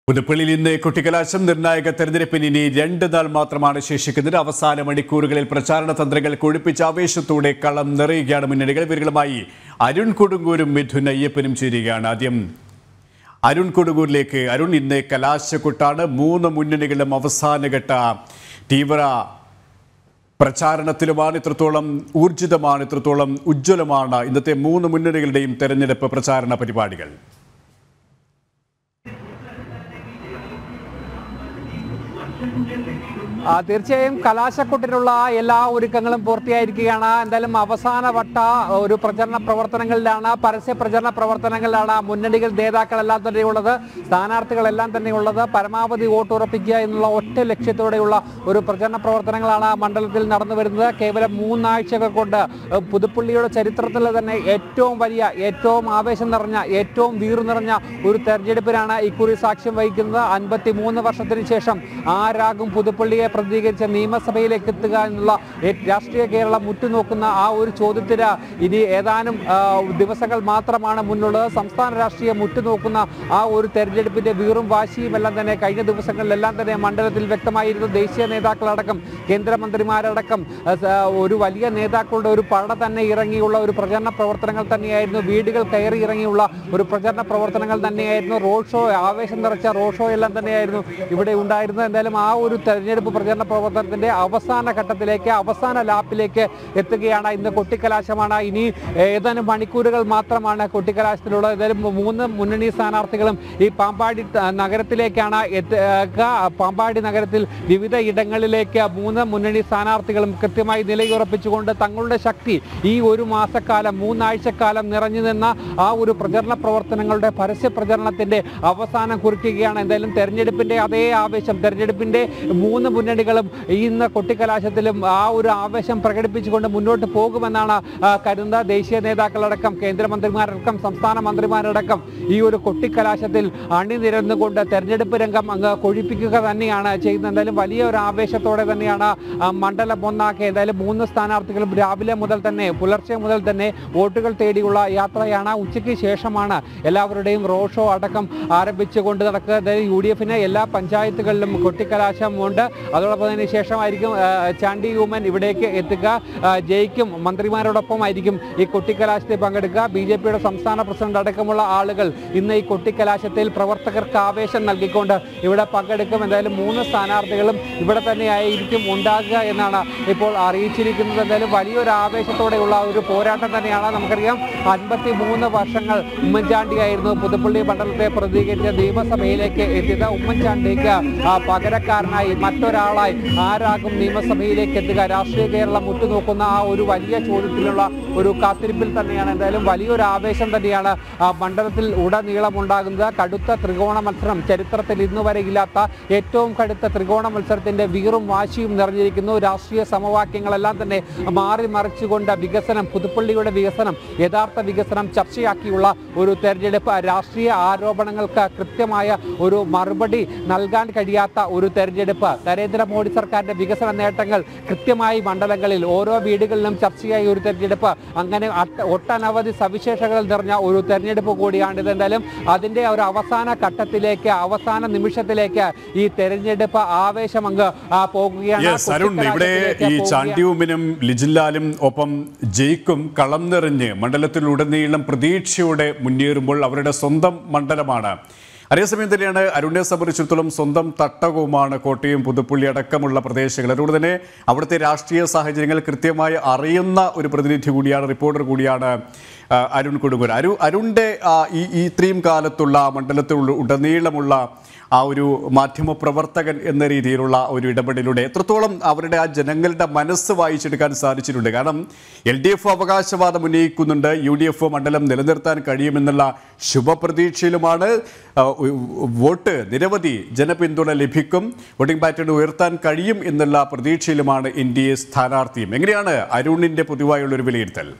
പുതുപ്പള്ളിയിൽ ഇന്ന് കുട്ടിക്കലാശം നിർണായക തെരഞ്ഞെടുപ്പിന് ഇനി രണ്ട് നാൾ മാത്രമാണ് ശേഷിക്കുന്നത് അവസാന മണിക്കൂറുകളിൽ പ്രചാരണ തന്ത്രങ്ങൾ കൊഴുപ്പിച്ച ആവേശത്തോടെ കളം നിറയുകയാണ് മുന്നണികൾ ഇവരുമായി അരുൺ കൊടുങ്ങൂരും മിഥുൻ അയ്യപ്പനും ചേരുകയാണ് ആദ്യം അരുൺ കൊടുങ്ങൂരിലേക്ക് അരുൺ ഇന്ന് കലാശക്കൊട്ടാണ് മൂന്ന് മുന്നണികളും അവസാനഘട്ട തീവ്ര പ്രചാരണത്തിലുമാണ് ഇത്രത്തോളം ഊർജിതമാണ് ഇത്രത്തോളം ഉജ്ജ്വലമാണ് ഇന്നത്തെ മൂന്ന് മുന്നണികളുടെയും തെരഞ്ഞെടുപ്പ് പ്രചാരണ പരിപാടികൾ ആ, തീർച്ചയായും കലാശക്കൊട്ടിനുള്ള എല്ലാ ഒരുക്കങ്ങളും പൂർത്തിയായിരിക്കുകയാണ് എന്തായാലും അവസാനവട്ട ഒരു പ്രചരണ പ്രവർത്തനങ്ങളിലാണ് പരസ്യ പ്രചരണ പ്രവർത്തനങ്ങളിലാണ് മുന്നണികൾ നേതാക്കളെല്ലാം തന്നെ ഉള്ളത് സ്ഥാനാർത്ഥികളെല്ലാം തന്നെ ഉള്ളത് പരമാവധി വോട്ട് ഉറപ്പിക്കുക എന്നുള്ള ഒറ്റ ലക്ഷ്യത്തോടെയുള്ള ഒരു പ്രചരണ പ്രവർത്തനങ്ങളാണ് മണ്ഡലത്തിൽ നടന്നു വരുന്നത് കേവലം മൂന്നാഴ്ചകൾ കൊണ്ട് ഏഹ്, പുതുപ്പള്ളിയുടെ ചരിത്രത്തിൽ തന്നെ ഏറ്റവും വലിയ ഏറ്റവും ആവേശം നിറഞ്ഞ ഏറ്റവും വീറു നിറഞ്ഞ ഒരു തെരഞ്ഞെടുപ്പിനാണ് ഇക്കുറി സാക്ഷ്യം വഹിക്കുന്നത് അൻപത്തി മൂന്ന് വർഷത്തിന് ശേഷം ആരാകും പുതുപ്പള്ളിയെ പ്രതികരിച്ച് നിയമസഭയിലേക്ക് എത്തുക എന്നുള്ള ഏ- രാഷ്ട്രീയ കേരളം ഉറ്റുനോക്കുന്ന ആ ഒരു ചോദ്യത്തിന് ഇനി ഏതാനും ആ, ദിവസങ്ങൾ മാത്രമാണ് മുന്നുള്ളത് സംസ്ഥാന രാഷ്ട്രീയം ഉറ്റുനോക്കുന്ന ആ ഒരു തെരഞ്ഞെടുപ്പിന്റെ വീറും വാശിയും എല്ലാം തന്നെ കഴിഞ്ഞ ദിവസങ്ങളിലെല്ലാം തന്നെ മണ്ഡലത്തിൽ വ്യക്തമായിരുന്നു ദേശീയ നേതാക്കളടക്കം കേന്ദ്രമന്ത്രിമാരടക്കം ആ, സ- ഒരു വലിയ നേതാക്കളുടെ ഒരു പട തന്നെ ഇറങ്ങിയുള്ള ഒരു പ്രചരണ പ്രവർത്തനങ്ങൾ തന്നെയായിരുന്നു വീടുകൾ കയറി ഇറങ്ങിയുള്ള ഒരു പ്രചരണ പ്രവർത്തനങ്ങൾ തന്നെയായിരുന്നു റോഡ് ഷോ ആവേശം നിറച്ച റോഡ് ഷോ എല്ലാം തന്നെയായിരുന്നു ഇവിടെ ഉണ്ടായിരുന്നത് എന്തായാലും ആ ഒരു തെരഞ്ഞെടുപ്പ് പ്രചരണ പ്രവർത്തനത്തിന്റെ അവസാന ഘട്ടത്തിലേക്ക് അവസാന ലാപ്പിലേക്ക് എത്തുകയാണ് ഇന്ന് കൊട്ടിക്കലാശമാണ് ഇനി ഏതാനും മണിക്കൂറുകൾ മാത്രമാണ് കൊട്ടിക്കലാശത്തിലുള്ളത് എന്തായാലും മൂന്ന് മുന്നണി സ്ഥാനാർത്ഥികളും ഈ പാമ്പാടി ത- നഗരത്തിലേക്കാണ് എത്തുക പാമ്പാടി നഗരത്തിൽ വിവിധ ഇടങ്ങളിലേക്ക് മൂന്ന് മുന്നണി സ്ഥാനാർത്ഥികളും കൃത്യമായി നിലയുറപ്പിച്ചുകൊണ്ട് തങ്ങളുടെ ശക്തി ഈ ഒരു മാസക്കാലം മൂന്നാഴ്ചക്കാലം നിറഞ്ഞു നിന്ന ആ ഒരു പ്രചരണ പ്രവർത്തനങ്ങളുടെ പരസ്യ പ്രചരണത്തിന്റെ അവസാനം കുറിക്കുകയാണ് എന്തായാലും തെരഞ്ഞെടുപ്പിന്റെ അതേ ആവേശം തെരഞ്ഞെടുപ്പിന്റെ മൂന്ന് മുന്നണികളും ഇന്ന് കൊട്ടിക്കലാശത്തിലും ആ ഒരു ആവേശം പ്രകടിപ്പിച്ചുകൊണ്ട് മുന്നോട്ട് പോകുമെന്നാണ് ആ, കരുതുന്ന ദേശീയ നേതാക്കളടക്കം കേന്ദ്രമന്ത്രിമാരടക്കം സംസ്ഥാന മന്ത്രിമാരടക്കം ഈ ഒരു കൊട്ടിക്കലാശത്തിൽ അണിനിരന്നുകൊണ്ട് തെരഞ്ഞെടുപ്പ് രംഗം അങ്ങ് കൊഴിപ്പിക്കുക തന്നെയാണ് ചെയ്യുന്നത് എന്തായാലും വലിയ ഒരു ആവേശത്തോടെ തന്നെയാണ് ആ, മണ്ഡലം ഒന്നാക്കി എന്തായാലും മൂന്ന് സ്ഥാനാർത്ഥികളും രാവിലെ മുതൽ തന്നെ പുലർച്ചെ മുതൽ തന്നെ വോട്ടുകൾ തേടിയുള്ള യാത്രയാണ് ഉച്ചയ്ക്ക് ശേഷമാണ് എല്ലാവരുടെയും റോഡ് ഷോ അടക്കം ആരംഭിച്ചുകൊണ്ട് നടക്കുക അതായത് യു ഡി എഫിന് എല്ലാ പഞ്ചായത്തുകളിലും കൊട്ടിക്കലാശമുണ്ട് അതോടൊപ്പം തന്നെ ശേഷമായിരിക്കും ആ, ചാണ്ടി യൂമൻ ഇവിടേക്ക് എത്തുക ആ, ജയിക്കും മന്ത്രിമാരോടൊപ്പം ആയിരിക്കും ഈ കൊട്ടിക്കലാശത്തിൽ പങ്കെടുക്കുക ബി ജെ പിയുടെ സംസ്ഥാന പ്രസിഡന്റ് അടക്കമുള്ള ആളുകൾ ഇന്ന് ഈ കൊട്ടിക്കലാശത്തിൽ പ്രവർത്തകർക്ക് ആവേശം നൽകിക്കൊണ്ട് ഇവിടെ പങ്കെടുക്കും എന്തായാലും മൂന്ന് സ്ഥാനാർത്ഥികളും ഇവിടെ തന്നെയായിരിക്കും ഉണ്ടാകുക എന്നാണ് ഇപ്പോൾ അറിയിച്ചിരിക്കുന്നത് എന്തായാലും വലിയൊരു ആവേശത്തോടെയുള്ള ഒരു പോരാട്ടം തന്നെയാണ് നമുക്കറിയാം അൻപത്തി മൂന്ന് വർഷങ്ങൾ ഉമ്മൻചാണ്ടിയായിരുന്നു പുതുപ്പള്ളി മണ്ഡലത്തെ പ്രതികരിച്ച നിയമസഭയിലേക്ക് എത്തിയത് ഉമ്മൻചാണ്ടിക്ക് ആ, പകരക്കാരനായി മറ്റൊരാളായി ആരാകും നിയമസഭയിലേക്ക് എത്തുക രാഷ്ട്രീയ കേരളം ഉറ്റുനോക്കുന്ന ആ ഒരു വലിയ ചോദ്യത്തിലുള്ള ഒരു കാത്തിരിപ്പിൽ തന്നെയാണ് എന്തായാലും വലിയൊരു ആവേശം തന്നെയാണ് ആ, മണ്ഡലത്തിൽ ഉടനീളം ഉണ്ടാകുന്നത് കടുത്ത ത്രികോണ മത്സരം ചരിത്രത്തിൽ ഇന്ന് വരെ ഇല്ലാത്ത ഏറ്റവും കടുത്ത ത്രികോണ മത്സരത്തിന്റെ വീറും വാശിയും നിറഞ്ഞിരിക്കുന്നു രാഷ്ട്രീയ സമവാക്യങ്ങളെല്ലാം തന്നെ മാറി മറിച്ചുകൊണ്ട് വികസനം പുതുപ്പള്ളിയുടെ വികസനം യഥാർത്ഥ വികസനം ചർച്ചയാക്കിയുള്ള ഒരു തെരഞ്ഞെടുപ്പ് രാഷ്ട്രീയ ആരോപണങ്ങൾക്ക് കൃത്യമായ ഒരു മറുപടി നൽകാൻ കഴിയാത്ത ഒരു തെരഞ്ഞെടുപ്പ് നരേന്ദ്രമോദി സർക്കാരിന്റെ വികസന നേട്ടങ്ങൾ കൃത്യമായി മണ്ഡലങ്ങളിൽ ഓരോ വീടുകളിലും ചർച്ചയായ ഒരു തെരഞ്ഞെടുപ്പ് അങ്ങനെ അട്ട- ഒട്ടനവധി സവിശേഷതകൾ നിറഞ്ഞ ഒരു തെരഞ്ഞെടുപ്പ് കൂടിയാണിത് എന്തായാലും അതിന്റെ ഒരു അവസാന ഘട്ടത്തിലേക്ക് അവസാന നിമിഷത്തിലേക്ക് ഈ തെരഞ്ഞെടുപ്പ് ആവേശം അങ്ങ് ആ, പോകുകയാണ് യെസ് അരുൺ ഇവിടെ കൊട്ടിക്കലാശത്തിലേക്ക് ഈ പോകുകയാണ്. ചാണ്ടിയുമിനും ലിജിൻലാലും ഒപ്പം ജയിക്കും കളം നിറഞ്ഞ് മണ്ഡലത്തിലുടനീളം പ്രതീക്ഷയോടെ മുന്നേറുമ്പോൾ അവരുടെ സ്വന്തം മണ്ഡലമാണ് അതേസമയം തന്നെയാണ് അരുണിനെ സംബന്ധിച്ചിടത്തോളം സ്വന്തം തട്ടകവുമാണ് കോട്ടയം പുതുപ്പള്ളി അടക്കമുള്ള പ്രദേശങ്ങൾ അതുകൊണ്ട് തന്നെ അവിടുത്തെ രാഷ്ട്രീയ സാഹചര്യങ്ങൾ കൃത്യമായി അറിയുന്ന ഒരു പ്രതിനിധി കൂടിയാണ് റിപ്പോർട്ടർ കൂടിയാണ് ആ, അരുൺ കൊടുങ്ങൂർ അരു അരുണിൻ്റെ ആ, ഈ ഈ ഇത്രയും കാലത്തുള്ള മണ്ഡലത്തിൽ ഉടനീളമുള്ള ആ ഒരു മാധ്യമ പ്രവർത്തകൻ എന്ന രീതിയിലുള്ള ഒരു ഇടപെടലിലൂടെ എത്രത്തോളം അവരുടെ ആ ജനങ്ങളുടെ മനസ്സ് വായിച്ചെടുക്കാൻ സാധിച്ചിട്ടുണ്ട് കാരണം എൽ ഡി എഫ് അവകാശവാദം ഉന്നയിക്കുന്നുണ്ട് യു ഡി എഫ് മണ്ഡലം നിലനിർത്താൻ കഴിയുമെന്നുള്ള ശുഭപ്രതീക്ഷയിലുമാണ് ആ, ഉ- വോട്ട് നിരവധി ജനപിന്തുണ ലഭിക്കും വോട്ടിംഗ് പാറ്റേൺ ഉയർത്താൻ കഴിയും എന്നുള്ള പ്രതീക്ഷയിലുമാണ് എൻ ഡി എ സ്ഥാനാർത്ഥിയും എങ്ങനെയാണ് അരുണിന്റെ പൊതുവായുള്ള ഒരു വിലയിരുത്തൽ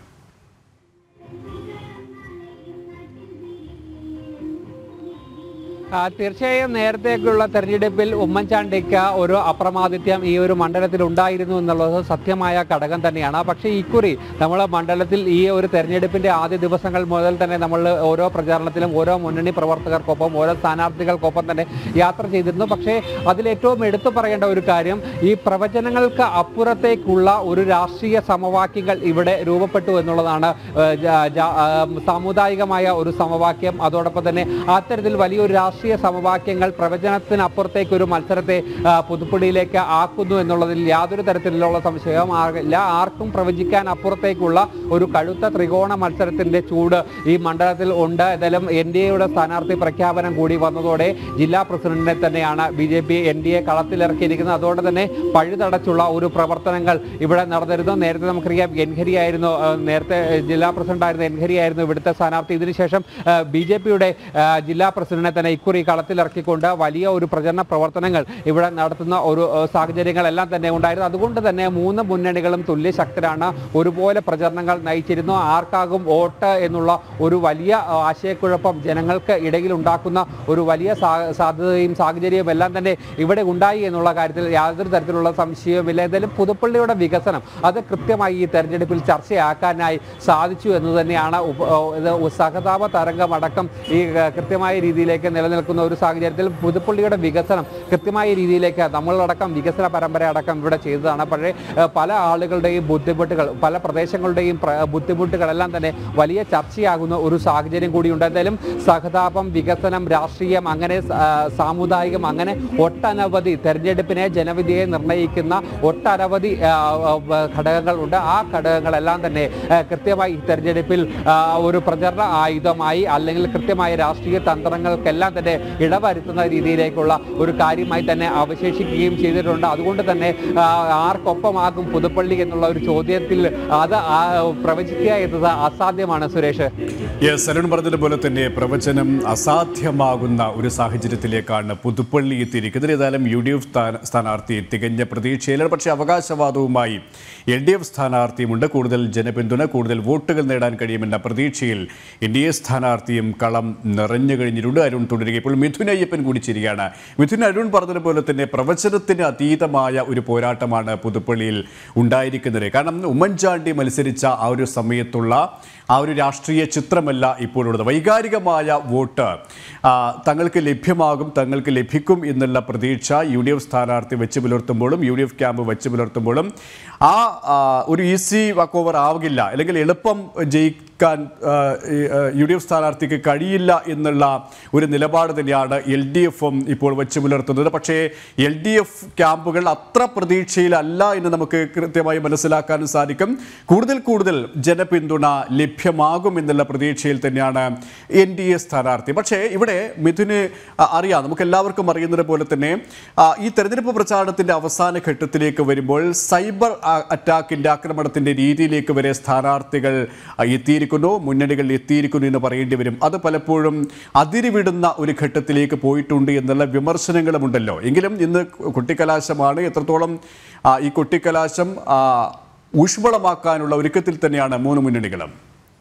ആ, തീർച്ചയായും നേരത്തേക്കുള്ള തെരഞ്ഞെടുപ്പിൽ ഉമ്മൻചാണ്ടിക്ക് ഒരു അപ്രമാദിത്യം ഈ ഒരു മണ്ഡലത്തിൽ ഉണ്ടായിരുന്നു എന്നുള്ളത് സത്യമായ ഘടകം തന്നെയാണ് പക്ഷേ ഇക്കുറി നമ്മൾ മണ്ഡലത്തിൽ ഈ ഒരു തെരഞ്ഞെടുപ്പിന്റെ ആദ്യ ദിവസങ്ങൾ മുതൽ തന്നെ നമ്മൾ ഓരോ പ്രചാരണത്തിലും ഓരോ മുന്നണി പ്രവർത്തകർക്കൊപ്പം ഓരോ സ്ഥാനാർത്ഥികൾക്കൊപ്പം തന്നെ യാത്ര ചെയ്തിരുന്നു പക്ഷേ അതിലേറ്റവും എടുത്തു പറയേണ്ട ഒരു കാര്യം ഈ പ്രവചനങ്ങൾക്ക് അപ്പുറത്തേക്കുള്ള ഒരു രാഷ്ട്രീയ സമവാക്യങ്ങൾ ഇവിടെ രൂപപ്പെട്ടു എന്നുള്ളതാണ് ഏഹ്, ജ- ജ- ആ, സാമുദായികമായ ഒരു സമവാക്യം അതോടൊപ്പം തന്നെ അത്തരത്തിൽ വലിയൊരു രാഷ്ട്രീയ സമവാക്യങ്ങൾ പ്രവചനത്തിനപ്പുറത്തേക്ക് ഒരു മത്സരത്തെ ആ, പുതുപ്പള്ളിയിലേക്ക് ആക്കുന്നു എന്നുള്ളതിൽ യാതൊരു തരത്തിലുള്ള സംശയവും ആകില്ല ആർക്കും പ്രവചിക്കാൻ അപ്പുറത്തേക്കുള്ള ഒരു കഴുത്ത ത്രികോണ മത്സരത്തിന്റെ ചൂട് ഈ മണ്ഡലത്തിൽ ഉണ്ട് ഏതായാലും എൻ ഡി എയുടെ സ്ഥാനാർത്ഥി പ്രഖ്യാപനം കൂടി വന്നതോടെ ജില്ലാ പ്രസിഡന്റിനെ തന്നെയാണ് B J P N D A കളത്തിലിറക്കിയിരിക്കുന്നത് അതോടെ തന്നെ പഴുതടച്ചുള്ള ഒരു പ്രവർത്തനങ്ങൾ ഇവിടെ നടന്നിരുന്നു നേരത്തെ നമുക്കറിയാം എൻഹരി ആയിരുന്നു ആ, നേരത്തെ ജില്ലാ പ്രസിഡന്റ് ആയിരുന്ന എൻഹരി ആയിരുന്നു ഇവിടുത്തെ സ്ഥാനാർത്ഥി ഇതിനുശേഷം ബി ജെ പിയുടെ ജില്ലാ പ്രസിഡന്റിനെ തന്നെ ഇക്കുറി കളത്തിലിറക്കിക്കൊണ്ട് വലിയ ഒരു പ്രചരണ പ്രവർത്തനങ്ങൾ ഇവിടെ നടത്തുന്ന ഒരു ആ, സാഹചര്യങ്ങളെല്ലാം തന്നെ ഉണ്ടായിരുന്നു അതുകൊണ്ട് തന്നെ മൂന്ന് മുന്നണികളും തുല്യ ശക്തരാണ് ഒരുപോലെ പ്രചരണങ്ങൾ നയിച്ചിരുന്നു ആർക്കാകും വോട്ട് എന്നുള്ള ഒരു വലിയ ആ, ആശയക്കുഴപ്പം ജനങ്ങൾക്ക് ഇടയിൽ ഉണ്ടാക്കുന്ന ഒരു വലിയ സാ- സാധ്യതയും സാഹചര്യവും എല്ലാം തന്നെ ഇവിടെ ഉണ്ടായി എന്നുള്ള കാര്യത്തിൽ യാതൊരു തരത്തിലുള്ള സംശയവുമില്ല എന്തായാലും പുതുപ്പള്ളിയുടെ വികസനം അത് കൃത്യമായി ഈ തെരഞ്ഞെടുപ്പിൽ ചർച്ചയാക്കാനായി സാധിച്ചു എന്ന് തന്നെയാണ് ഉപ- ഓ, ഇത് സഹതാപ തരംഗമടക്കം ഈ ഏഹ്, കൃത്യമായ രീതിയിലേക്ക് നിലനിൽക്കുന്ന ഒരു സാഹചര്യത്തിൽ പുതുപ്പള്ളിയുടെ വികസനം കൃത്യമായ രീതിയിലേക്ക് നമ്മളടക്കം വികസന പരമ്പര അടക്കം ഇവിടെ ചെയ്തതാണ് പക്ഷേ ഏഹ്, പല ആളുകളുടെയും ബുദ്ധിമുട്ടുകൾ പല പ്രദേശങ്ങളുടെയും പ്ര- ബുദ്ധിമുട്ടുകളെല്ലാം തന്നെ വലിയ ചർച്ചയാകുന്ന ഒരു സാഹചര്യം കൂടിയുണ്ട് എന്തായാലും സഹതാപം വികസനം രാഷ്ട്രീയം അങ്ങനെ സ- ആ, സാമുദായികം അങ്ങനെ ഒട്ടനവധി തെരഞ്ഞെടുപ്പിനെ ജനവിധിയെ നിർണ്ണയിക്കുന്ന ഒട്ടനവധി ആ, ആ, ഘടകങ്ങളുണ്ട് ആ ഘടകങ്ങളെല്ലാം തന്നെ ആ, കൃത്യമായി ഈ തെരഞ്ഞെടുപ്പിൽ ആ, ഒരു പ്രചരണ ആയുധമായി അല്ലെങ്കിൽ കൃത്യമായ രാഷ്ട്രീയ തന്ത്രങ്ങൾക്കെല്ലാം തന്നെ ഇടവരുത്തുന്ന രീതിയിലേക്കുള്ള ഒരു കാര്യമായി തന്നെ അവശേഷിക്കുകയും ചെയ്തിട്ടുണ്ട് അതുകൊണ്ട് തന്നെ ആ, ആർക്കൊപ്പമാകും പുതുപ്പള്ളി എന്നുള്ള ഒരു ചോദ്യത്തിൽ അത് ആ, പ്രവചിക്കുക എന്നത് അസാധ്യമാണ് സുരേഷ് യെസ് അരുൺ പറഞ്ഞതുപോലെ തന്നെ പ്രവചനം അസാധ്യമാകുന്ന ഒരു സാഹചര്യത്തിലേക്കാണ് പുതുപ്പള്ളി എത്തിയിരിക്കുന്നത് ഏതായാലും യു ഡി എഫ് സ്ഥാന- സ്ഥാനാർത്ഥി തികഞ്ഞ പ്രതീക്ഷയിലാണ് പക്ഷേ അവകാശവാദവുമായി എൽ ഡി എഫ് സ്ഥാനാർത്ഥിയുമുണ്ട് കൂടുതൽ ജനപിന്തുണ കൂടുതൽ വോട്ടുകൾ നേടാൻ കഴിയുമെന്ന പ്രതീക്ഷയിൽ എൻ ഡി എ സ്ഥാനാർത്ഥിയും കളം നിറഞ്ഞു കഴിഞ്ഞിട്ടുണ്ട് അരുൺ തുടരുക ഇപ്പോൾ മിഥുൻ അയ്യപ്പൻ കൂടി ചിരിക്കുകയാണ് മിഥുൻ അരുൺ പറഞ്ഞതുപോലെ തന്നെ പ്രവചനത്തിന് അതീതമായ ഒരു പോരാട്ടമാണ് പുതുപ്പള്ളിയിൽ ഉണ്ടായിരിക്കുന്നത് കാരണം ഉമ്മൻചാണ്ടി മത്സരിച്ച ആ ഒരു സമയത്തുള്ള ആ ഒരു രാഷ്ട്രീയ ചിത്രമല്ല ഇപ്പോഴുള്ളത് വൈകാരികമായ വോട്ട് ആ, തങ്ങൾക്ക് ലഭ്യമാകും തങ്ങൾക്ക് ലഭിക്കും എന്നുള്ള പ്രതീക്ഷ യു ഡി എഫ് സ്ഥാനാർത്ഥി വെച്ച് പുലർത്തുമ്പോഴും യു ഡി എഫ് ക്യാമ്പ് വെച്ച് പുലർത്തുമ്പോഴും ആ ആ, ഒരു ഈസി വാക്ക് ഓവർ ആവില്ല അല്ലെങ്കിൽ എളുപ്പം ജയിക്കാൻ ആ, ഈ, ആ, യു ഡി എഫ് സ്ഥാനാർത്ഥിക്ക് കഴിയില്ല എന്നുള്ള ഒരു നിലപാട് തന്നെയാണ് എൽ ഡി എഫും ഇപ്പോൾ വെച്ച് പുലർത്തുന്നത് പക്ഷേ എൽ ഡി എഫ് ക്യാമ്പുകൾ അത്ര പ്രതീക്ഷയിലല്ല എന്ന് നമുക്ക് കൃത്യമായി മനസ്സിലാക്കാനും സാധിക്കും കൂടുതൽ കൂടുതൽ ജനപിന്തുണ ലഭ്യമാകും എന്നുള്ള പ്രതീക്ഷയിൽ തന്നെയാണ് എൻ ഡി എ സ്ഥാനാർത്ഥി പക്ഷേ ഇവിടെ മിഥുന് ആ, അറിയാം നമുക്ക് എല്ലാവർക്കും അറിയുന്നത് പോലെ തന്നെ ആ, ഈ തെരഞ്ഞെടുപ്പ് പ്രചാരണത്തിന്റെ അവസാന ഘട്ടത്തിലേക്ക് വരുമ്പോൾ സൈബർ ആ, അറ്റാക്കിന്റെ ആക്രമണത്തിന്റെ രീതിയിലേക്ക് വരെ സ്ഥാനാർത്ഥികൾ ആ, എത്തിയിരിക്കുന്നു മുന്നണികൾ എത്തിയിരിക്കുന്നു എന്ന് പറയേണ്ടി വരും അത് പലപ്പോഴും അതിരിവിടുന്ന ഒരു ഘട്ടത്തിലേക്ക് പോയിട്ടുണ്ട് എന്നുള്ള വിമർശനങ്ങളുമുണ്ടല്ലോ എങ്കിലും ഇന്ന് കുട്ടിക്കലാശമാണ് എത്രത്തോളം ആ, ഈ കുട്ടിക്കലാശം ആ, ഊഷ്മളമാക്കാനുള്ള ഒരുക്കത്തിൽ തന്നെയാണ് മൂന്ന് മുന്നണികളും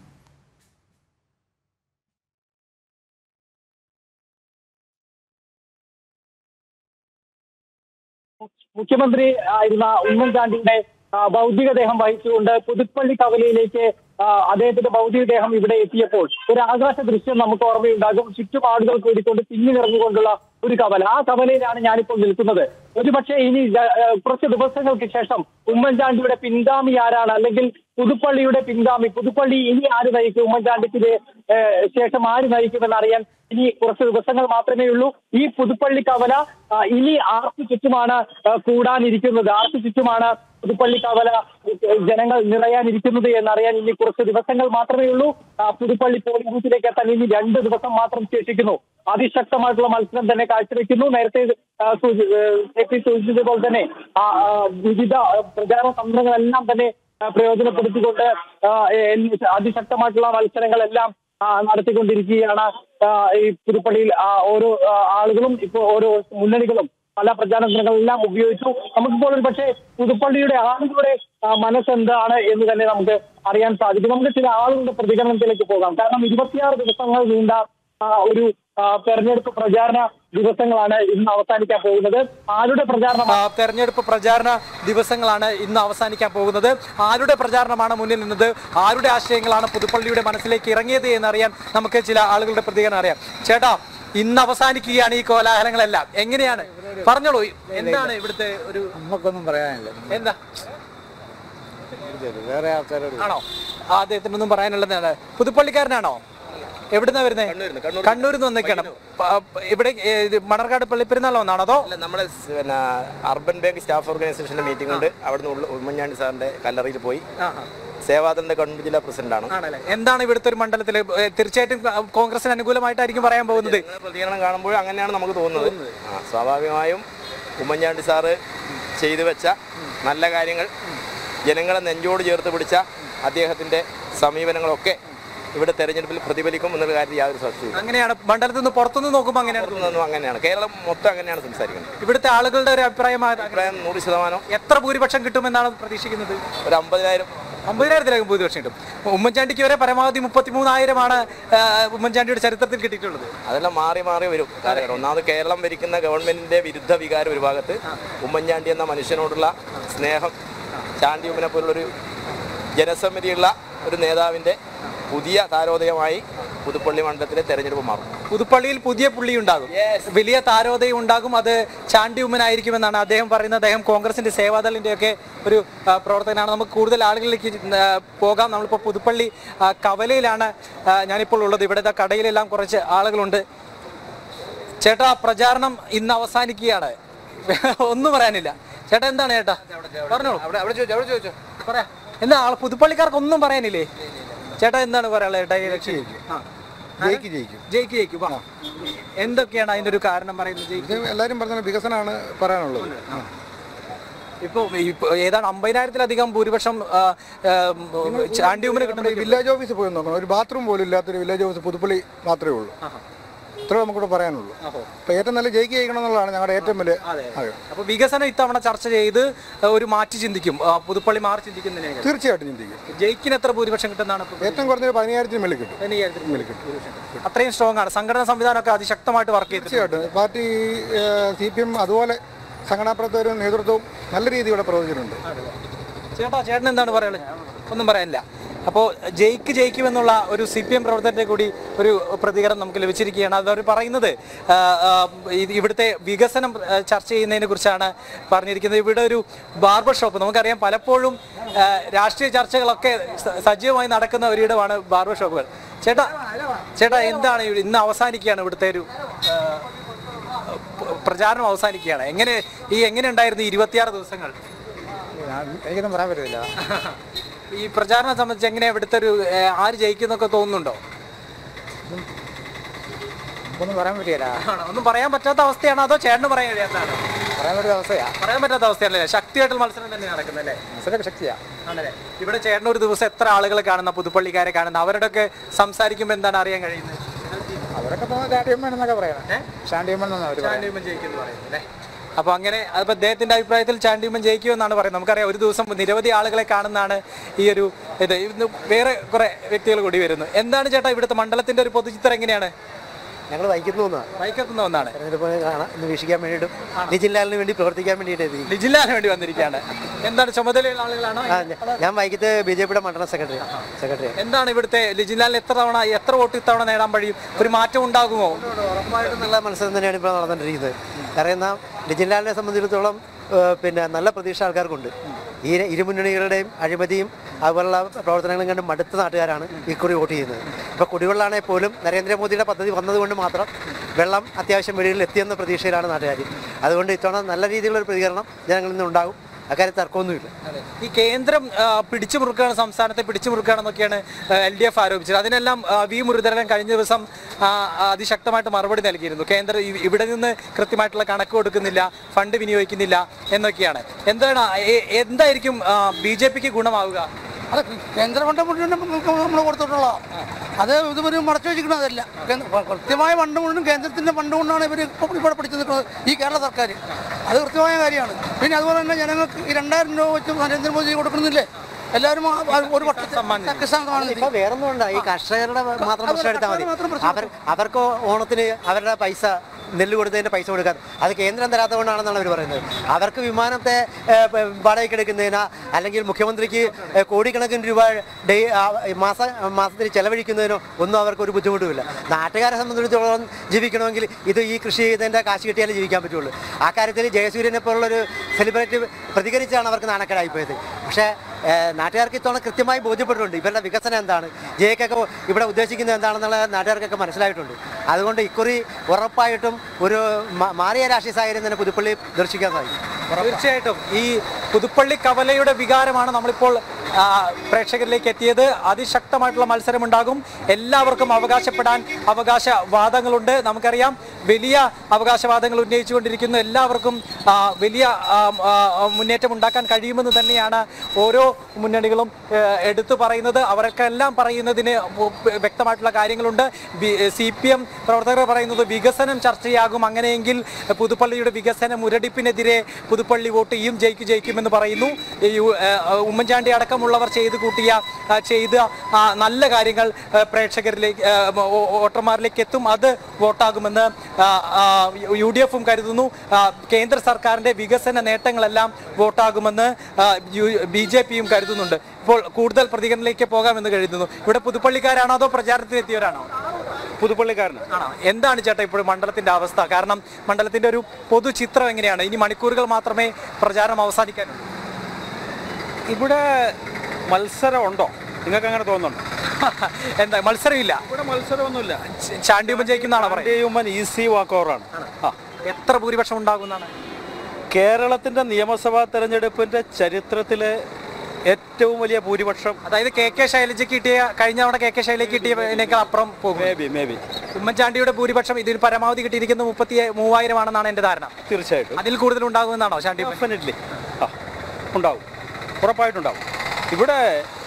മുഖ്യമന്ത്രി ആയിരുന്ന ഉമ്മൻചാണ്ടിയുടെ ആ, ഭൗതികദേഹം വഹിച്ചുകൊണ്ട് പുതുപ്പള്ളി കവലയിലേക്ക് ആ, അദ്ദേഹത്തിന്റെ ഭൗതികദേഹം ഇവിടെ എത്തിയപ്പോൾ ഒരു ആകാശ ദൃശ്യം നമുക്ക് ഓർമ്മയുണ്ടാകും ചുറ്റും ആളുകൾ കൂടിക്കൊണ്ട് തിങ്ങി നിറഞ്ഞുകൊണ്ടുള്ള ഒരു കവല ആ കവലയിലാണ് ഞാനിപ്പോൾ നിൽക്കുന്നത് ഒരുപക്ഷെ ഇനി ജ- ഏ, കുറച്ച് ദിവസങ്ങൾക്ക് ശേഷം ഉമ്മൻചാണ്ടിയുടെ പിൻഗാമി ആരാണ് അല്ലെങ്കിൽ പുതുപ്പള്ളിയുടെ പിൻഗാമി പുതുപ്പള്ളി ഇനി ആര് നയിക്കും ഉമ്മൻചാണ്ടിക്ക് ഏ, ശേഷം ആര് നയിക്കുമെന്ന് അറിയാൻ ഇനി കുറച്ച് ദിവസങ്ങൾ മാത്രമേ ഉള്ളൂ ഈ പുതുപ്പള്ളി കവല ആ, ഇനി ആർക്ക് ചുറ്റുമാണ് ആ, കൂടാനിരിക്കുന്നത് ആർക്ക് ചുറ്റുമാണ് പുതുപ്പള്ളി കവല ഏ, ജനങ്ങൾ നിറയാനിരിക്കുന്നത് എന്നറിയാൻ ഇനി കുറച്ച് ദിവസങ്ങൾ മാത്രമേ ഉള്ളൂ ആ, പുതുപ്പള്ളി പോളിംഗ് ബൂത്തിലേക്ക് എത്താൻ ഇനി രണ്ട് ദിവസം മാത്രം ശേഷിക്കുന്നു അതിശക്തമായിട്ടുള്ള മത്സരം തന്നെ കാഴ്ചവെക്കുന്നു നേരത്തെ ആ, സൂചി- ഏ, നേരത്തെ സൂചിപ്പിച്ചതുപോലെ തന്നെ ആ, ആ, വിവിധ ആ, പ്രചാരണ തന്ത്രങ്ങളെല്ലാം തന്നെ ആ, പ്രയോജനപ്പെടുത്തിക്കൊണ്ട് ആ, എ- അതിശക്തമായിട്ടുള്ള മത്സരങ്ങളെല്ലാം ആ, നടത്തിക്കൊണ്ടിരിക്കുകയാണ് ആ, ഈ പുതുപ്പള്ളിയിൽ ആ, ഓരോ ആ, ആളുകളും ഇപ്പോൾ ഓരോ മുന്നണികളും പല പ്രചാരണങ്ങളെല്ലാം ഉപയോഗിച്ചു നമുക്കിപ്പോൾ ഒരു പക്ഷേ പുതുപ്പള്ളിയുടെ ആളുകളുടെ ആ, മനസ്സെന്താണ് എന്ന് തന്നെ നമുക്ക് അറിയാൻ സാധിക്കും നമുക്ക് ചില ആളുകളുടെ പ്രതികരണത്തിലേക്ക് പോകാം കാരണം ഇരുപത്തിയാറ് ദിവസങ്ങൾ നീണ്ട ആ, ഒരു ആ, തെരഞ്ഞെടുപ്പ് പ്രചാരണ ദിവസങ്ങളാണ് ഇന്ന് അവസാനിക്കാൻ പോകുന്നത് ആരുടെ പ്രചാരണം ആ, തെരഞ്ഞെടുപ്പ് പ്രചാരണ ദിവസങ്ങളാണ് ഇന്ന് അവസാനിക്കാൻ പോകുന്നത് ആരുടെ പ്രചാരണമാണ് മുന്നിൽ നിന്നത് ആരുടെ ആശയങ്ങളാണ് പുതുപ്പള്ളിയുടെ മനസ്സിലേക്ക് ഇറങ്ങിയത് എന്നറിയാൻ നമുക്ക് ചില ആളുകളുടെ പ്രതികരണം അറിയാം ചേട്ടാ ഇന്ന് അവസാനിക്കുകയാണ് ഈ കോലാഹലങ്ങളെല്ലാം എങ്ങനെയാണ് പറഞ്ഞോളൂ എന്താണ് ഇവിടുത്തെ ഒരു നമുക്കൊന്നും പറയാനില്ല എന്താ വേറെ ആൾക്കാരോട് ആണോ ആ അദ്ദേഹത്തിനൊന്നും പറയാനുള്ളതാണ് പുതുപ്പള്ളിക്കാരനാണോ എവിടുന്നാ വരുന്നത് കണ്ണൂരിൽ നിന്ന് വന്നേക്കാണ് പ- പ- ഇവിടെ ഏ, ഇത് മണർകാട് പള്ളിപ്പെരുന്നാൾ വന്നാണോ അതോ അല്ല നമ്മുടെ സ് പിന്നെ അർബൻ ബാങ്ക് സ്റ്റാഫ് ഓർഗനൈസേഷന്റെ മീറ്റിംഗ് ഉണ്ട് അവിടുന്ന് ഉള്ള ഉമ്മൻചാണ്ടി സാറിന്റെ കല്ലറയിൽ പോയി സേവാദളിന്റെ കണ്ണൂർ ജില്ലാ പ്രസിഡന്റാണ് ആണല്ലേ എന്താണ് ഇവിടുത്തെ ഒരു മണ്ഡലത്തിൽ തീർച്ചയായിട്ടും ക- കോൺഗ്രസിന് അനുകൂലമായിട്ടായിരിക്കും പറയാൻ പോകുന്നത് നിങ്ങളുടെ പ്രതികരണം കാണുമ്പോൾ അങ്ങനെയാണ് നമുക്ക് തോന്നുന്നത് ആ, സ്വാഭാവികമായും ഉമ്മൻചാണ്ടി സാറ് ചെയ്തു വെച്ച നല്ല കാര്യങ്ങൾ ജനങ്ങളെ നെഞ്ചോട് ചേർത്ത് പിടിച്ച അദ്ദേഹത്തിന്റെ സമീപനങ്ങളൊക്കെ ഇവിടെ തെരഞ്ഞെടുപ്പിൽ പ്രതിഫലിക്കും എന്നുള്ള കാര്യത്തിൽ യാതൊരു സംശയവും അങ്ങനെയാണ് മണ്ഡലത്തിൽ നിന്ന് പുറത്തുനിന്ന് നോക്കുമ്പോൾ അങ്ങനെയാണ് ഒന്നും അങ്ങനെയാണ് കേരളം മൊത്തം അങ്ങനെയാണ് സംസാരിക്കുന്നത് ഇവിടുത്തെ ആളുകളുടെ ഒരു അഭിപ്രായം ആ- അഭിപ്രായം നൂറ് ശതമാനം എത്ര ഭൂരിപക്ഷം കിട്ടുമെന്നാണ് പ്രതീക്ഷിക്കുന്നത് ഒരു അമ്പതിനായിരം അമ്പതിനായിരത്തിലകം ഭൂരിപക്ഷം കിട്ടും ഉമ്മൻചാണ്ടിക്ക് വരെ പരമാവധി മുപ്പത്തിമൂന്നായിരമാണ് ആ, ഉമ്മൻചാണ്ടിയുടെ ചരിത്രത്തിൽ കിട്ടിയിട്ടുള്ളത് അതെല്ലാം മാറി മാറി വരും കാലഘട്ടം ഒന്നാമത് കേരളം ഭരിക്കുന്ന ഗവൺമെന്റിന്റെ വിരുദ്ധ വികാരം ഒരു ഭാഗത്ത് ഉമ്മൻചാണ്ടി എന്ന മനുഷ്യനോടുള്ള സ്നേഹം ചാണ്ടി ഉമ്മനെ പോലുള്ളൊരു ജനസമിതിയുള്ള ഒരു നേതാവിന്റെ പുതിയ താരോദയമായി പുതുപ്പള്ളി മണ്ഡലത്തിലെ തെരഞ്ഞെടുപ്പ് മാറും പുതുപ്പള്ളിയിൽ പുതിയ പുള്ളി ഉണ്ടാകും വലിയ താരോദയം ഉണ്ടാകും അത് ചാണ്ടി ഉമ്മനായിരിക്കുമെന്നാണ് അദ്ദേഹം പറയുന്നത് അദ്ദേഹം കോൺഗ്രസിന്റെ സേവാദളിന്റെ ഒക്കെ ഒരു ആ, പ്രവർത്തകനാണ് നമുക്ക് കൂടുതൽ ആളുകളിലേക്ക് ആ, പോകാം നമ്മളിപ്പോൾ പുതുപ്പള്ളി ആ, കവലയിലാണ് ആ, ഞാനിപ്പോൾ ഉള്ളത് ഇവിടുത്തെ കടയിലെല്ലാം കുറച്ച് ആളുകളുണ്ട് ചേട്ടാ പ്രചാരണം ഇന്ന് അവസാനിക്കുകയാണ് ഒന്നും പറയാനില്ല ചേട്ടാ എന്താണ് ചേട്ടാ പറഞ്ഞോളൂ അവിടെ അവിടെ ചോദിച്ചോ അവിടെ ചോദിച്ചോ പറയാ എന്താ ആള് പുതുപ്പള്ളിക്കാർക്ക് ഒന്നും പറയാനില്ലേ ചേട്ടാ എന്താണ് പറയാനുള്ളത് ചേട്ടാ ഈ ഇലക്ഷൻ ആ. ജയിക്ക് ജയിക്കും ജയിക്ക് ജയിക്കും വാ. എന്തൊക്കെയാണ് അതിന്റെ ഒരു കാരണം പറയുന്നത് ജയിക്ക് ഇത് എല്ലാവരും പറഞ്ഞ വികസനമാണ് പറയാനുള്ളത് ആ. ഇപ്പൊ ഇപ്പൊ ഏതാണ് അമ്പതിനായിരത്തിലധികം ഭൂരിപക്ഷം ആ, ആ, ചാണ്ടിയുമ്മിന് നമ്മുടെ ഈ കിട്ടുന്നത് വില്ലേജ് ഓഫീസിൽ പോയി നോക്കണം ഒരു ബാത്റൂം പോലും ഇല്ലാത്തൊരു വില്ലേജ് ഓഫീസ് പുതുപ്പള്ളി മാത്രമേ ഉള്ളൂ ഇത്രേ നമുക്കിവിടെ പറയാനുള്ളൂ അപ്പൊ ഏറ്റവും നല്ല ജയിക്ക് ജയിക്കണം എന്നുള്ളതാണ് ഞങ്ങളുടെ ഏറ്റവും വലിയ ആഗ്രഹം അപ്പൊ വികസനം ഇത്തവണ ചർച്ച ചെയ്ത് ഒരു മാറ്റി ചിന്തിക്കും ആ, പുതുപ്പള്ളി മാറി ചിന്തിക്കുന്നതിനെ തീർച്ചയായിട്ടും ചിന്തിക്കും ജയിക്കിന് എത്ര ഭൂരിപക്ഷം കിട്ടുന്നതാണ് ഇപ്പൊ ഏറ്റവും കുറഞ്ഞൊരു പതിനായിരത്തിന് മേളിൽ കിട്ടും പതിനയ്യായിരത്തിന് അത്രയും സ്ട്രോങ് ആണ് സംഘടനാ സംവിധാനമൊക്കെ അതിശക്തമായിട്ട് വർക്ക് ചെയ്തിട്ടുണ്ട് തീർച്ചയായിട്ടും പാർട്ടി സി പി എം അതുപോലെ സംഘടനാ പ്രവർത്തകരും നേതൃത്വവും നല്ല രീതിയിൽ ഇവിടെ പ്രവർത്തിച്ചിട്ടുണ്ട് ചേട്ടാ ചേട്ടൻ എന്താണ് പറയാനുള്ളത് ഒന്നും പറയാനില്ല അപ്പോൾ ജയിക്ക് ജയിക്കുമെന്നുള്ള ഒരു സി പി എം പ്രവർത്തകരുടെ കൂടി ഒരു പ്രതികരണം നമുക്ക് ലഭിച്ചിരിക്കുകയാണ് അതവർ പറയുന്നത് ആ, ആ, ഇത് ഇവിടുത്തെ വികസനം ആ, ചർച്ച ചെയ്യുന്നതിനെ കുറിച്ചാണ് പറഞ്ഞിരിക്കുന്നത് ഇവിടെ ഒരു ബാർബർ ഷോപ്പ് നമുക്കറിയാം പലപ്പോഴും ആ, രാഷ്ട്രീയ ചർച്ചകളൊക്കെ സ- സജീവമായി നടക്കുന്ന ഒരിടമാണ് ബാർബർ ഷോപ്പുകൾ ചേട്ടാ ചേട്ടാ എന്താണ് ഇവിടെ- ഇന്ന് അവസാനിക്കുകയാണ് ഇവിടുത്തെ ഒരു ആ, പ- പ്രചാരണം അവസാനിക്കുകയാണ് എങ്ങനെ ഈ എങ്ങനെ ഉണ്ടായിരുന്നു ഈ ഇരുപത്തിയാറ് ദിവസങ്ങൾ എനിക്കൊന്നും പറയാൻ പറ്റില്ല ഈ പ്രചാരണം സംബന്ധിച്ച് എങ്ങനെ ഇവിടുത്തെ ഒരു ഏ, ആര് ജയിക്കുന്നൊക്കെ തോന്നുന്നുണ്ടോ ഒന്നും പറയാൻ പറ്റില്ല ആണോ? ഒന്നും പറയാൻ പറ്റാത്ത അവസ്ഥയാണോ അതോ ചേട്ടന് പറയാൻ കഴിയാത്തതാണോ പറയാൻ പറ്റിയ അവസ്ഥയാ പറയാൻ പറ്റാത്ത അവസ്ഥയല്ലേ ശക്തിയായിട്ടുള്ള മത്സരം തന്നെ നടക്കുന്നല്ലേ മനസ്സിലൊക്കെ ശക്തിയാ ആണല്ലേ ഇവിടെ ചേട്ടൻ ഒരു ദിവസം എത്ര ആളുകളെ കാണുന്ന പുതുപ്പള്ളിക്കാരെ കാണുന്ന അവരുടെയൊക്കെ സംസാരിക്കുമ്പോൾ എന്താണ് അറിയാൻ കഴിയുന്നത് അവരൊക്കെ ചാണ്ടിയമ്മൻ എന്നൊക്കെ പറയണം ചാണ്ടിയമ്മൻ എന്നാണ് അവർ ചാണ്ടിയമ്മൻ ജയിക്കുമെന്ന് പറയുന്നത് അല്ലേ അപ്പൊ അങ്ങനെ അതിപ്പോ അദ്ദേഹത്തിന്റെ അഭിപ്രായത്തിൽ ചാണ്ടിയമ്മൻ ജയിക്കുമെന്നാണ് പറയുന്നത് നമുക്കറിയാം ഒരു ദിവസം നിരവധി ആളുകളെ കാണുന്നതാണ് ഈ ഒരു ഇത് ഇന്ന് വേറെ കുറെ വ്യക്തികൾ കൂടി വരുന്നു എന്താണ് ചേട്ടാ ഇവിടുത്തെ മണ്ഡലത്തിന്റെ ഒരു പൊതുചിത്രം എങ്ങനെയാണ് ഞങ്ങൾ വൈക്കുന്നു ഒന്നാണ് വൈക്കത്തുന്ന ഒന്നാണ് തെരഞ്ഞെടുപ്പ് കാണാൻ ഇന്ന് വീക്ഷിക്കാൻ വേണ്ടിയിട്ടും നിജിൻലാലിന് വേണ്ടി പ്രവർത്തിക്കാൻ വേണ്ടിയിട്ട് എത്തി ലിജില്ലാന് വേണ്ടി വന്നിരിക്കുകയാണ് എന്താണ് ചുമതലയുള്ള ആളുകളാണോ ആ ഞ- ഞാൻ വൈകിട്ട് ബി ജെ പിയുടെ മണ്ഡലം സെക്രട്ടറി സെക്രട്ടറി എന്താണ് ഇവിടുത്തെ ലിജിലാലിന് എത്ര തവണ എത്ര വോട്ട് ഇത്തവണ നേടാൻ കഴിയും ഒരു മാറ്റം ഉണ്ടാകുമോ ഉറപ്പായിട്ടും നല്ല മത്സരം തന്നെയാണ് ഇപ്പോൾ നടന്നുകൊണ്ടിരിക്കുന്നത് കാരണം നാം ലിജിൻലാലിനെ സംബന്ധിച്ചിടത്തോളം ഏഹ്, പിന്നെ നല്ല പ്രതീക്ഷ ആൾക്കാർക്കുണ്ട് ഈ ഇരുമുന്നണികളുടെയും അഴിമതിയും അതുപോലുള്ള പ്രവർത്തനങ്ങളും കണ്ട് മടുത്ത നാട്ടുകാരാണ് ഇക്കുറി വോട്ട് ചെയ്യുന്നത് ഇപ്പോൾ കുടിവെള്ളമാണെങ്കിൽ പോലും നരേന്ദ്രമോദിയുടെ പദ്ധതി വന്നതുകൊണ്ട് മാത്രം വെള്ളം അത്യാവശ്യം വീടുകളിൽ എത്തിയെന്ന പ്രതീക്ഷയിലാണ് നാട്ടുകാർ അതുകൊണ്ട് ഇത്തവണ നല്ല രീതിയിലുള്ള ഒരു പ്രതികരണം ജനങ്ങളിൽ നിന്നുണ്ടാകും അക്കാര്യത്തിൽ തർക്കമൊന്നുമില്ല ഈ കേന്ദ്രം ആ, പിടിച്ചു മുറുക്കുകയാണ് സംസ്ഥാനത്തെ പിടിച്ചു മുറുക്കുകയാണെന്നൊക്കെയാണ് എൽ ഡി എഫ് ആരോപിച്ചത് അതിനെല്ലാം ആ, വി മുരളീധരൻ കഴിഞ്ഞ ദിവസം ആ, ആ, അതിശക്തമായിട്ട് മറുപടി നൽകിയിരുന്നു കേന്ദ്രം ഇ- ഇവിടെ നിന്ന് കൃത്യമായിട്ടുള്ള കണക്ക് കൊടുക്കുന്നില്ല ഫണ്ട് വിനിയോഗിക്കുന്നില്ല എന്നൊക്കെയാണ് എന്താണ് എ- എന്തായിരിക്കും ബി ജെ പിക്ക് ഗുണമാവുക അത് കേന്ദ്ര ഫണ്ട് മുഴുവൻ നമ്മൾ കൊടുത്തിട്ടുള്ള അത് ഇതുവരെ മടച്ചു വെച്ചിരിക്കുന്നതല്ല കേന്ദ്ര- കൃത്യമായ ഫണ്ട് മുഴുവൻ കേന്ദ്രത്തിന്റെ ഫണ്ട് കൊണ്ടാണ് ഇവർ ഇപ്പോൾ ഇവിടെ പിടിച്ചു നിൽക്കുന്നത് ഈ കേരള സർക്കാർ അത് കൃത്യമായ കാര്യമാണ് പിന്നെ അതുപോലെ തന്നെ ജനങ്ങൾക്ക് ഈ രണ്ടായിരം രൂപ വെച്ച് നരേന്ദ്രമോദി കൊടുക്കുന്നില്ലേ എല്ലാവരും ആ- ആ ഒരു വട്ടത്തിൽ കിസാൻ സമ്മാൻ നിധി ഇപ്പൊ വേറൊന്നും ഉണ്ട് ഈ കർഷകരുടെ മാത്രം പ്രശ്നം എടുത്താൽ മതി മാത്രം പ്രശ്നം അവർ അവർക്ക് ഓണത്തിന് അവരുടെ പൈസ നെല്ല് കൊടുത്തതിന്റെ പൈസ കൊടുക്കാൻ അത് കേന്ദ്രം തരാത്തതുകൊണ്ടാണെന്നാണ് അവർ പറയുന്നത് അവർക്ക് വിമാനത്തെ ഏഹ്, പ- വാടകയ്ക്ക് എടുക്കുന്നതിന് അല്ലെങ്കിൽ മുഖ്യമന്ത്രിക്ക് ഏഹ്, കോടിക്കണക്കിന് രൂപ ഡേ ആ, മാസ മാസത്തിൽ ചെലവഴിക്കുന്നതിനോ ഒന്നും അവർക്ക് ഒരു ബുദ്ധിമുട്ടുമില്ല നാട്ടുകാരെ സംബന്ധിച്ചിടത്തോളം ജീവിക്കണമെങ്കിൽ ഇത് ഈ കൃഷി ചെയ്തതിന്റെ കാശ് കിട്ടിയാലേ ജീവിക്കാൻ പറ്റുള്ളൂ ആ കാര്യത്തിൽ ജയസൂര്യനെ പോലുള്ളൊരു സെലിബ്രിറ്റി പ്രതികരിച്ചാണ് അവർക്ക് നാണക്കേടായിപ്പോയത് പക്ഷേ ഏഹ്, നാട്ടുകാർക്ക് ഇത്തവണ കൃത്യമായി ബോധ്യപ്പെട്ടിട്ടുണ്ട് ഇവരുടെ വികസനം എന്താണ് ജെയ്ക്കൊക്കെ ഇവിടെ ഉദ്ദേശിക്കുന്നത് എന്താണെന്നുള്ള നാട്ടുകാർക്കൊക്കെ മനസ്സിലായിട്ടുണ്ട് അതുകൊണ്ട് ഇക്കുറി ഉറപ്പായിട്ടും ഒരു മ- മാറിയ രാഷ്ട്രീയ സാഹചര്യം തന്നെ പുതുപ്പള്ളി ദർശിക്കാൻ സാധിക്കും തീർച്ചയായിട്ടും ഈ പുതുപ്പള്ളി കവലയുടെ വികാരമാണ് നമ്മളിപ്പോൾ ആ, പ്രേക്ഷകരിലേക്ക് എത്തിയത് അതിശക്തമായിട്ടുള്ള മത്സരമുണ്ടാകും എല്ലാവർക്കും അവകാശപ്പെടാൻ അവകാശവാദങ്ങളുണ്ട് നമുക്കറിയാം വലിയ അവകാശവാദങ്ങൾ ഉന്നയിച്ചുകൊണ്ടിരിക്കുന്നു എല്ലാവർക്കും ആ, വലിയ ആ, ആ, മുന്നേറ്റം ഉണ്ടാക്കാൻ കഴിയുമെന്ന് തന്നെയാണ് ഓരോ മുന്നണികളും ഏ, എടുത്തു പറയുന്നത് അവർക്കെല്ലാം പറയുന്നതിന് വ്യക്തമായിട്ടുള്ള കാര്യങ്ങളുണ്ട് സി പി എം പ്രവർത്തകർ പറയുന്നത് വികസനം ചർച്ചയാകും അങ്ങനെയെങ്കിൽ പുതുപ്പള്ളിയുടെ വികസന മുരടിപ്പിനെതിരെ പുതുപ്പള്ളി വോട്ട് ചെയ്യും ജയിക്കും ജയിക്കുമെന്ന് പറയുന്നു ഈ യു- ഏഹ് ഉമ്മൻചാണ്ടി അടക്കമുള്ളവർ ചെയ്ത് കൂട്ടിയ ആ, ചെയ്ത ആ, നല്ല കാര്യങ്ങൾ ഏഹ് പ്രേക്ഷകരിലേക്ക് ഏഹ് വോ- വോട്ടർമാരിലേക്ക് എത്തും അത് വോട്ടാകുമെന്ന് ആ, ആ, യു ഡി എഫും കരുതുന്നു ആ, കേന്ദ്ര സർക്കാരിന്റെ വികസന നേട്ടങ്ങളെല്ലാം വോട്ടാകുമെന്ന് ബി ജെ പിയും കരുതുന്നുണ്ട് ഇപ്പോൾ കൂടുതൽ പ്രതികരണത്തിലേക്ക് പോകാമെന്ന് കരുതുന്നു ഇവിടെ പുതുപ്പള്ളിക്കാരാണോ അതോ പ്രചാരണത്തിനെത്തിയവരാണോ പുതുപ്പള്ളിക്കാരന് ആണോ എന്താണ് ചേട്ടാ ഇപ്പോൾ മണ്ഡലത്തിന്റെ അവസ്ഥ കാരണം മണ്ഡലത്തിന്റെ ഒരു പൊതു ചിത്രം എങ്ങനെയാണ് ഇനി മണിക്കൂറുകൾ മാത്രമേ പ്രചാരണം അവസാനിക്കാനുള്ളൂ ഇവിടെ മത്സരം ഉണ്ടോ നിങ്ങൾക്ക് അങ്ങനെ തോന്നുന്നുണ്ടോ എന്താ മത്സരമില്ല ഇവിടെ മത്സരമൊന്നുമില്ല ച- ചാണ്ടിയുമ്മൻ ജയിക്കുന്നതാണോ പറയുന്നത് ഹ്യൂമൻ ഈസി വാക്ക് ഓവറാണ് ആ എത്ര ഭൂരിപക്ഷം ഉണ്ടാകുന്നതാണ് കേരളത്തിന്റെ നിയമസഭാ തെരഞ്ഞെടുപ്പിന്റെ ചരിത്രത്തിലെ ഏറ്റവും വലിയ ഭൂരിപക്ഷം അതായത് കെ കെ ശൈലജയ്ക്ക് കിട്ടിയ കഴിഞ്ഞ തവണ കെ കെ ശൈലജയ്ക്ക് കിട്ടിയതിനേക്കാൾ അപ്പുറം പോകും മേ ബി മേ ബി ഉമ്മൻചാണ്ടിയുടെ ഭൂരിപക്ഷം ഇതിൽ പരമാവധി കിട്ടിയിരിക്കുന്നത് മുപ്പത്തി മൂവായിരമാണെന്നാണ് എന്റെ ധാരണ തീർച്ചയായിട്ടും അതിൽ കൂടുതൽ ഉണ്ടാകുമെന്നാണോ ചാണ്ടി ഡെഫിനറ്റ്ലി ആ ഉണ്ടാവും ഉറപ്പായിട്ടുണ്ടാവും ഇവിടെ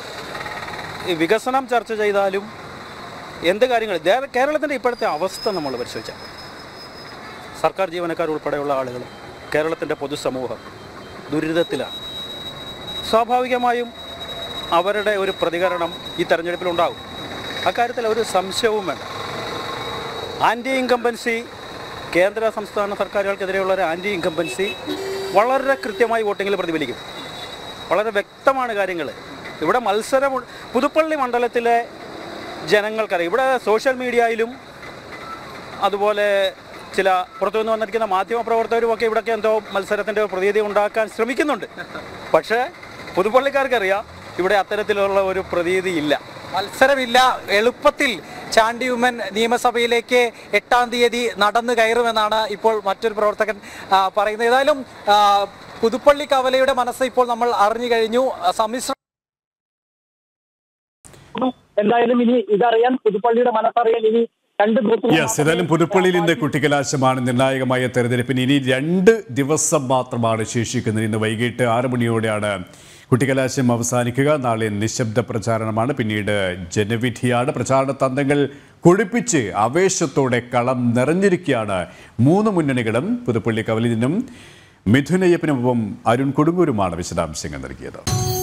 ഈ വികസനം ചർച്ച ചെയ്താലും എന്ത് കാര്യങ്ങൾ ദേ- കേരളത്തിൻ്റെ ഇപ്പോഴത്തെ അവസ്ഥ നമ്മൾ പരിശോധിച്ചാൽ സർക്കാർ ജീവനക്കാർ ഉൾപ്പെടെയുള്ള ആളുകൾ കേരളത്തിൻ്റെ പൊതുസമൂഹം ദുരിതത്തിലാണ് സ്വാഭാവികമായും അവരുടെ ഒരു പ്രതികരണം ഈ തെരഞ്ഞെടുപ്പിൽ ഉണ്ടാകും അക്കാര്യത്തിൽ ഒരു സംശയവും വേണ്ട ആൻറ്റി ഇൻകംബൻസി കേന്ദ്ര സംസ്ഥാന സർക്കാരുകൾക്കെതിരെയുള്ള ഒരു ആൻറ്റി ഇൻകംബൻസി വളരെ കൃത്യമായി വോട്ടിങ്ങിൽ പ്രതിഫലിക്കും വളരെ വ്യക്തമാണ് കാര്യങ്ങൾ ഇവിടെ മത്സരം പുതുപ്പള്ളി മണ്ഡലത്തിലെ ജനങ്ങൾക്കറിയാം ഇവിടെ സോഷ്യൽ മീഡിയയിലും അതുപോലെ ചില പുറത്തുനിന്ന് വന്നിരിക്കുന്ന മാധ്യമ പ്രവർത്തകരും ഒക്കെ ഇവിടെയൊക്കെ എന്തോ മത്സരത്തിൻ്റെ പ്രതീതി ഉണ്ടാക്കാൻ ശ്രമിക്കുന്നുണ്ട് പക്ഷേ പുതുപ്പള്ളിക്കാർക്കറിയാം ഇവിടെ അത്തരത്തിലുള്ള ഒരു പ്രതീതി ഇല്ല മത്സരമില്ല എളുപ്പത്തിൽ ചാണ്ടി ഉമ്മൻ നിയമസഭയിലേക്ക് എട്ടാം തീയതി നടന്നു കയറുമെന്നാണ് ഇപ്പോൾ മറ്റൊരു പ്രവർത്തകൻ ആ, പറയുന്നത് ഏതായാലും ആ, പുതുപ്പള്ളി കവലയുടെ മനസ്സ് ഇപ്പോൾ നമ്മൾ അറിഞ്ഞു കഴിഞ്ഞു ആ, സമ്മിശ്ര എന്തായാലും ഇനി ഇതറിയാൻ പുതുപ്പള്ളിയുടെ മനസ്സറിയാൻ ഇനി രണ്ട് ബൂത്തുകൾ യെസ് ഏതായാലും പുതുപ്പള്ളിയിൽ ഇന്ന് കുട്ടിക്കലാശമാണ് നിർണായകമായ തെരഞ്ഞെടുപ്പിന് ഇനി രണ്ട് ദിവസം മാത്രമാണ് ശേഷിക്കുന്നത് ഇന്ന് വൈകിട്ട് ആറ് മണിയോടെയാണ് കുട്ടിക്കലാശം അവസാനിക്കുക നാളെ നിശബ്ദ പ്രചാരണമാണ് പിന്നീട് ജനവിധിയാണ് പ്രചാരണ തന്ത്രങ്ങൾ കൊഴുപ്പിച്ച് ആവേശത്തോടെ കളം നിറഞ്ഞിരിക്കുകയാണ് മൂന്ന് മുന്നണികളും പുതുപ്പള്ളി കവലിൽ നിന്നും മിഥുനയ്യപ്പനുമൊപ്പം അരുൺ കൊടുങ്ങൂരുമാണ് വിശദാംശങ്ങൾ നൽകിയത്